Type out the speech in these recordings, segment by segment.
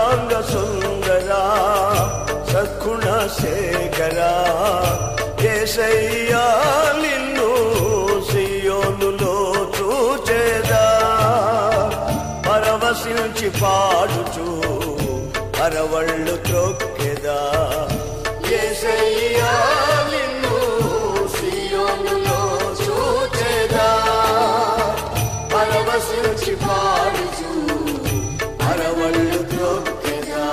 సర్వాంగ సుందరా సద్గుణ శేఖరా ఏసయ్యా నిన్ను సియోనులో చూచేదా పరవశించి పాడుచు అరవళ్ళు త్రొక్కెదా ఏసయ్యా నిన్ను సియోనులో చూచేదా పరవశించి పాడుచు అరవళ్ళు త్రొక్కెదా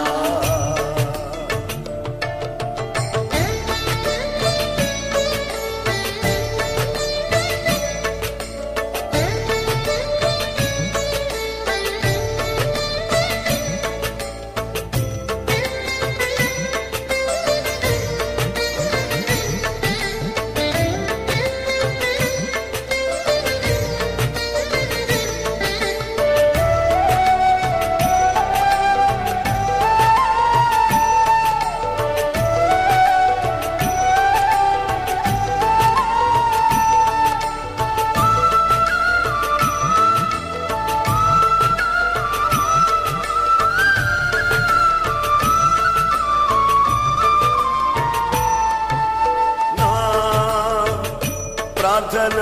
నా ప్రార్థన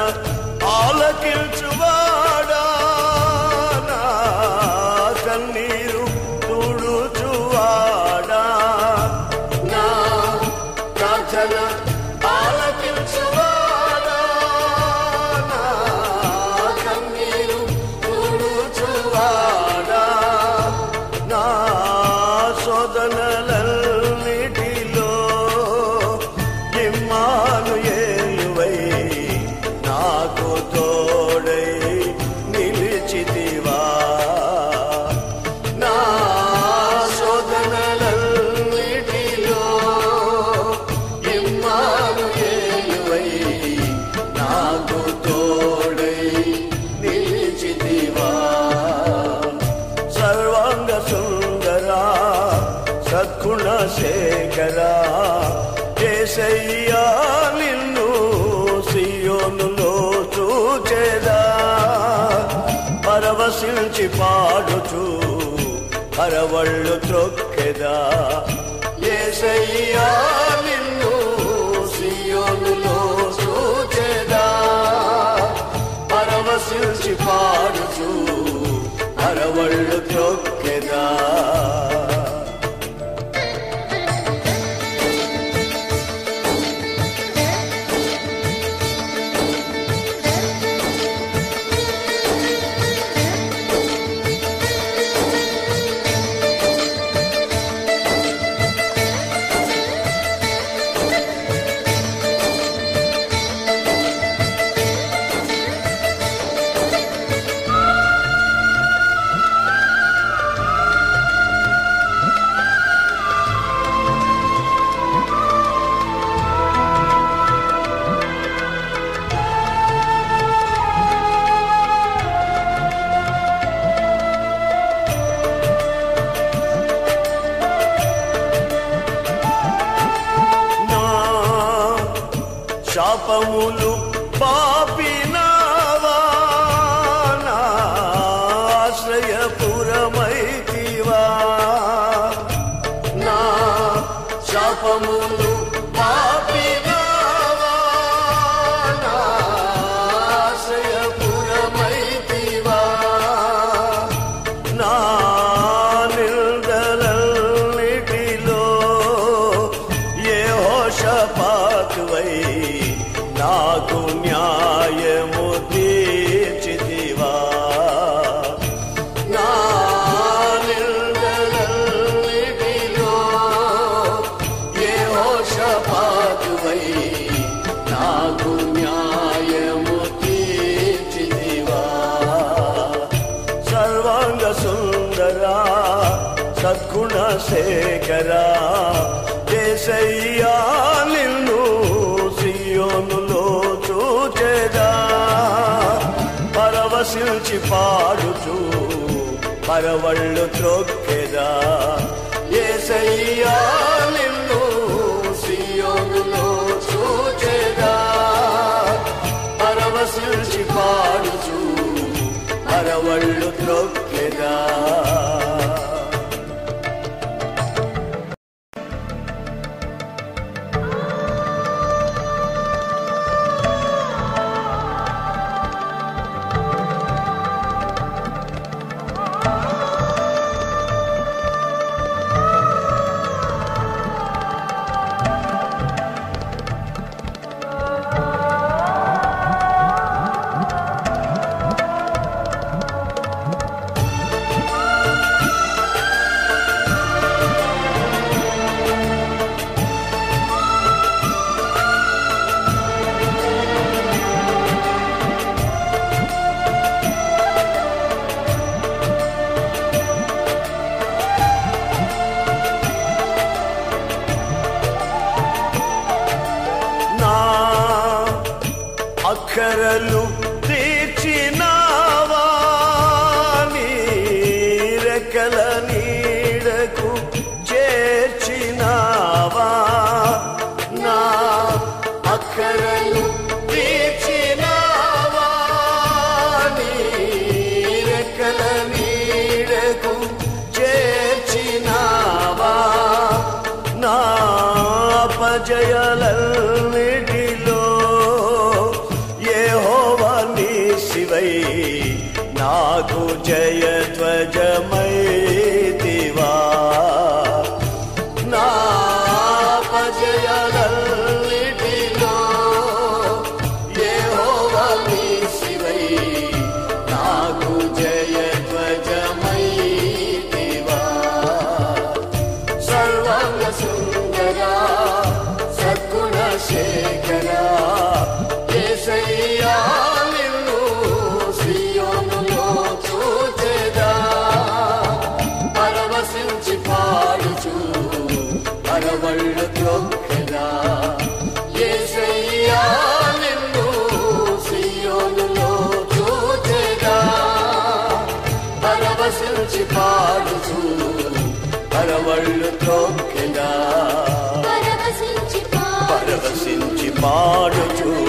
ఆలకించువాడా నా కన్నీరు తుడుచువాడా నా ప్రార్థన ఆలకించువాడా నా కన్నీరు తుడుచువాడా నా శోధనలన్నిటిలో ఇమ్మాను ఏలువై నాకు తోడై నిలిచితివా నా శోధనలన్నిటిలో ఇమ్మాను ఏలువై నాకు తోడై నిలిచితివా సర్వాంగ సుందరా సద్గుణ శేఖరా కేసయ్యా నిన్ను సియోనులో చూచేదా పరవశించి పాడుచు అరవళ్ళు త్రొక్కెదా ఏసయ్యా నిన్ను సియోనులో చూచేదా పరవశించి పాడుచు అరవళ్ళు త్రొక్కెదా నా శాపములు పాపినావా నా ఆశ్రయపురమైతివా నా శాపములు పాపినావా నా ఆశ్రయపురమైతివా నా నిల్దలన్నిటిలో ఏ హోషపాతువై నాకు న్యాయము తీర్చితివా నా నిల్దలన్నిటిలో ఏ హోషపాతువై నాకు న్యాయము తీర్చితివా సర్వాంగ సుందరా సద్గుణ శేఖరా కేసయ్యా నిన్ను సియోనులో చూచేదా పరవశించి పాడుచు పరవళ్ళు త్రొక్కెదా ఏసయ్యా నిన్ను సియోనులో చూచేదా పరవశించి పాడుచు పరవళ్ళు త్రొక్కెదా అక్కరలు తీర్చినావా నీ రెక్కల నీడకు చేర్చినావా నా అక్కరలు తీర్చినావా నీ రెక్కల నీడకు చేర్చినావా నా అపజయాలన్నిటిలో యెహోవా నీ శివై నాకు జయధ్వజమైతివా నా అపజయాలన్నిటిలో యెహోవా నీ శివై నాకు జయధ్వజమైతివా సర్వాంగ సుందర సద్గుణ శేఖర ఏసయ్యా నిన్ను సియోనులో చూచెదా పరవశించి పాడుచు పరవళ్ళు త్రొక్కెదా ఏసయ్యా నిన్ను సియోనులో చూచెదా పరవశించి పాడుచు పరవళ్ళు త్రొక్కెదా పరవశించి పాడు పరవశించి పాడుచు